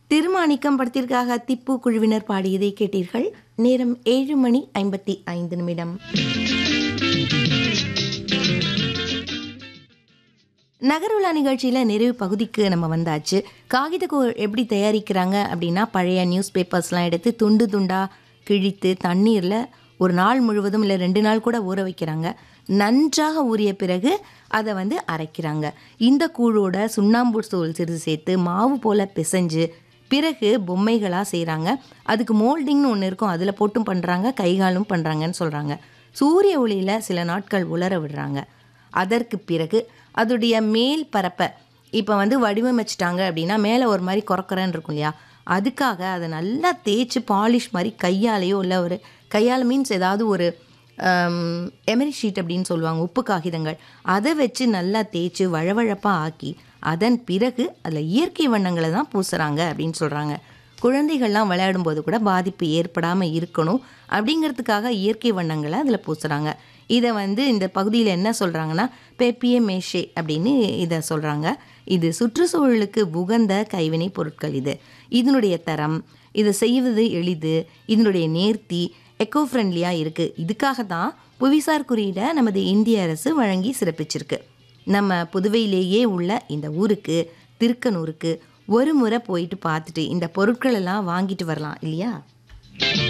திருமாணிக்கம் படத்திற்காக திப்பு குழுவினர் பாடியதை கேட்டீர்கள் நேரம் ஏழு மணி ஐம்பத்தி ஐந்து நிமிடம் நகருலா நிகழ்ச்சியில் நிறைவு பகுதிக்கு நம்ம வந்தாச்சு காகிதக்கூழ் எப்படி தயாரிக்கிறாங்க அப்படின்னா பழைய நியூஸ் பேப்பர்ஸ்லாம் எடுத்து துண்டு துண்டாக கிழித்து தண்ணீரில் ஒரு நாள் முழுவதும் இல்லை ரெண்டு நாள் கூட ஊற வைக்கிறாங்க நன்றாக ஊறிய பிறகு அதை வந்து அரைக்கிறாங்க இந்த கூழோட சுண்ணாம்பு தூள் சிறிது சேர்த்து மாவு போல் பிசைஞ்சு பிறகு பொம்மைகளாக செய்கிறாங்க அதுக்கு மோல்டிங்னு ஒன்று இருக்கும் அதில் போட்டும் பண்ணுறாங்க கைகாலும் பண்ணுறாங்கன்னு சொல்கிறாங்க சூரிய ஒளியில் சில நாட்கள் உலர விடுறாங்க அதற்கு பிறகு அதோடைய மேல் பரப்பை இப்போ வந்து வடிவமைச்சிட்டாங்க அப்படின்னா மேலே ஒரு மாதிரி குறக்குறன்னு இருக்கும் இல்லையா அதுக்காக அதை நல்லா தேய்ச்சி பாலிஷ் மாதிரி கையாலேயோ இல்லை ஒரு கையால் மீன்ஸ் ஏதாவது ஒரு எமரி ஷீட் அப்படின்னு சொல்லுவாங்க உப்பு காகிதங்கள் அதை வச்சு நல்லா தேய்ச்சி வழவழப்பாக ஆக்கி அதன் பிறகு அதில் இயற்கை வண்ணங்களை தான் பூசுகிறாங்க அப்படின்னு சொல்கிறாங்க குழந்தைகள்லாம் விளையாடும்போது கூட பாதிப்பு ஏற்படாமல் இருக்கணும் அப்படிங்கிறதுக்காக இயற்கை வண்ணங்களை அதில் பூசுகிறாங்க இதை வந்து இந்த பகுதியில் என்ன சொல்கிறாங்கன்னா பெப்பிய மேஷே அப்படின்னு இதை சொல்கிறாங்க இது சுற்றுச்சூழலுக்கு உகந்த கைவினை பொருட்கள் இது இதனுடைய தரம் இதை செய்வது எளிது இதனுடைய நேர்த்தி எக்கோ ஃப்ரெண்ட்லியாக இருக்குது இதுக்காக தான் புவிசார் குறியீடை நமது இந்திய அரசு வழங்கி சிறப்பிச்சிருக்கு நம்ம புதுவையிலேயே உள்ள இந்த ஊருக்கு திருக்கனூருக்கு ஒரு முறை போயிட்டு பார்த்துட்டு இந்த பொருட்கள் எல்லாம் வாங்கிட்டு வரலாம் இல்லையா